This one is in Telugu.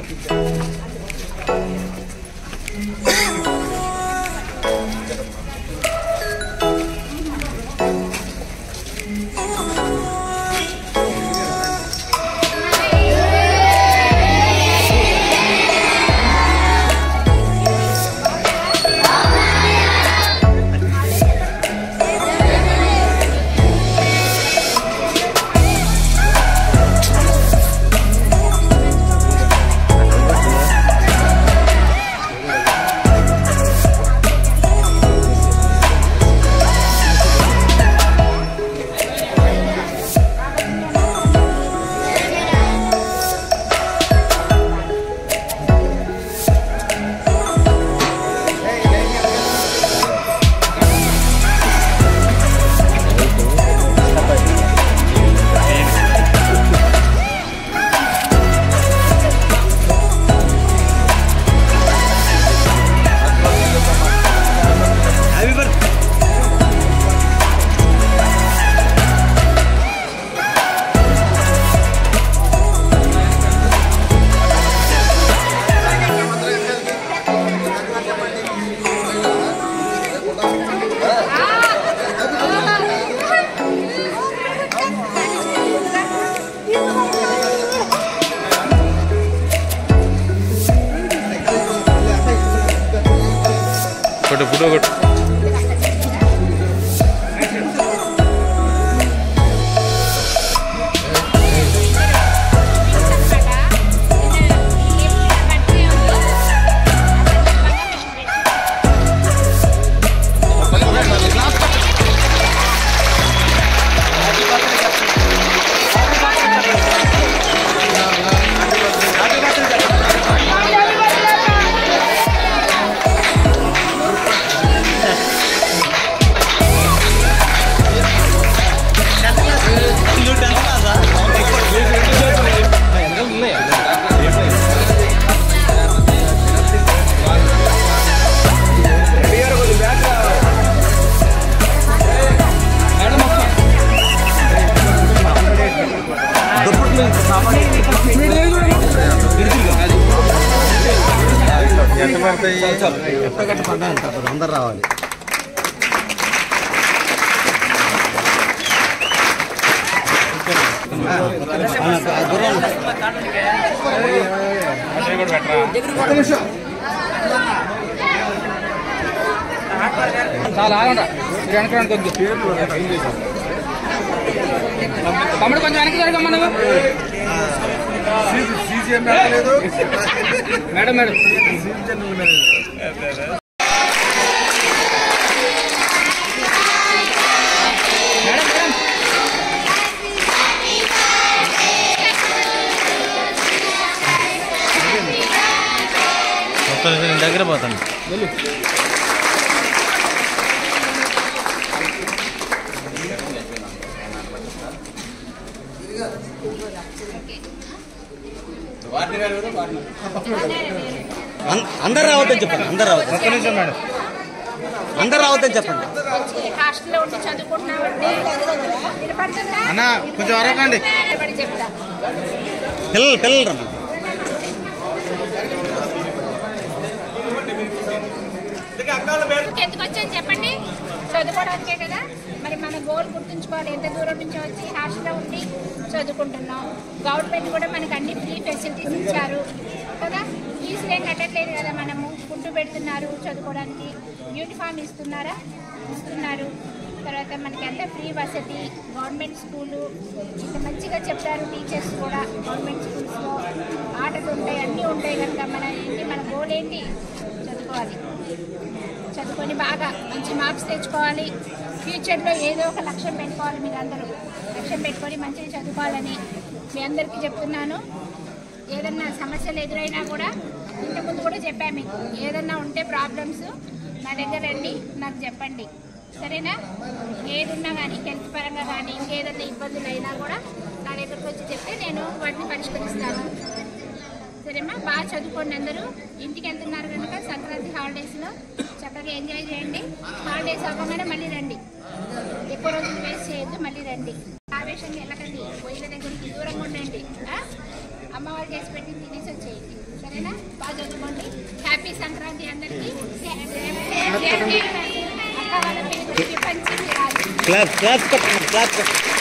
కొట్టు ఫోటో కొట్టు అందరు రావాలి చాలా ఆగండి మీరు వెనక కొద్ది తమ్ముడు కొంచెం వెనక్కి జరగమ్మా నువ్వు మేడం మేడం మేడం మేడం ఒక్క నిమిషం నేను దగ్గర పోతాను అం- అందరు రావద్దని చెప్పండి అందరు రావద్దు ఒక్క నిమిషం మేడం అందరు రావద్దని చెప్పండి వచ్చి హాస్టల్లో ఉండి చదువుకుంటున్నామంటే వినపడుతుందా అన్న, కొంచెం అరవకండి. నిలబడి చెప్తా పిల్లలు పిల్లలు రమ్మ ఎందుకు వచ్చాను చెప్పండి చదువుకోవడానికే కదా మరి మన గోల్ గుర్తుంచుకోవాలి ఎంత దూరం నుంచి వచ్చి హాస్టల్లో ఉండి చదువుకుంటున్నాం గవర్నమెంట్ కూడా మనకు అన్ని ఫ్రీ ఫెసిలిటీస్ ఇచ్చారు కదా ఫీజులు ఏం కట్టట్లేదు కదా మనము ఫుడ్ పెడుతున్నారు చదువుకోవడానికి యూనిఫామ్ ఇస్తున్నారా ఇస్తున్నారు తర్వాత మనకి అంత ఫ్రీ వసతి గవర్నమెంట్ స్కూలు ఇంత మంచిగా చెప్తారు టీచర్స్ కూడా గవర్నమెంట్ స్కూల్స్లో ఆటలు ఉంటాయి అన్నీ ఉంటాయి కనుక మన ఏంటి మన గోల్ ఏంటి చదువుకోవాలి చదువుకొని బాగా మంచి మార్క్స్ తెచ్చుకోవాలి ఫ్యూచర్లో ఏదో ఒక లక్ష్యం పెట్టుకోవాలి మీరు అందరూ లక్ష్యం పెట్టుకొని మంచిగా చదువుకోవాలని మీ అందరికీ చెప్తున్నాను ఏదన్నా సమస్యలు ఎదురైనా కూడా ఇంతకుముందు కూడా చెప్పాను మీకు ఏదన్నా ఉంటే ప్రాబ్లమ్స్ నా దగ్గర రండి నాకు చెప్పండి సరేనా ఏది ఉన్నా కానీ హెల్త్ పరంగా కానీ ఇంకేదన్నా ఇబ్బందులు అయినా కూడా నా దగ్గరకు వచ్చి చెప్తే నేను వాటిని పరిష్కరిస్తాను సరేమ్మా బాగా చదువుకోండి అందరూ ఇంటికి వెళ్తున్నారు కనుక సంక్రాంతి హాలిడేస్లో చక్కగా ఎంజాయ్ చేయండి హాలిడేస్ అవ్వగానే మళ్ళీ రండి ఎక్కువ రోజులు వేస్ట్ చేయొద్దు మళ్ళీ రండి ఆవేశంగా వెళ్ళకండి పొయ్యిల దగ్గరికి దూరంగా ఉండండి ఆ? అమ్మ వాళ్ళకి చేసి పెట్టి తినేసి వచ్చేయండి సరేనా బాగా చదువుకోండి హ్యాపీ సంక్రాంతి అందరికీ అక్క వాళ్ళ పేరు పంచి క్లాస్ క్లాస్ కొట్టండి క్లాస్ కొట్టండి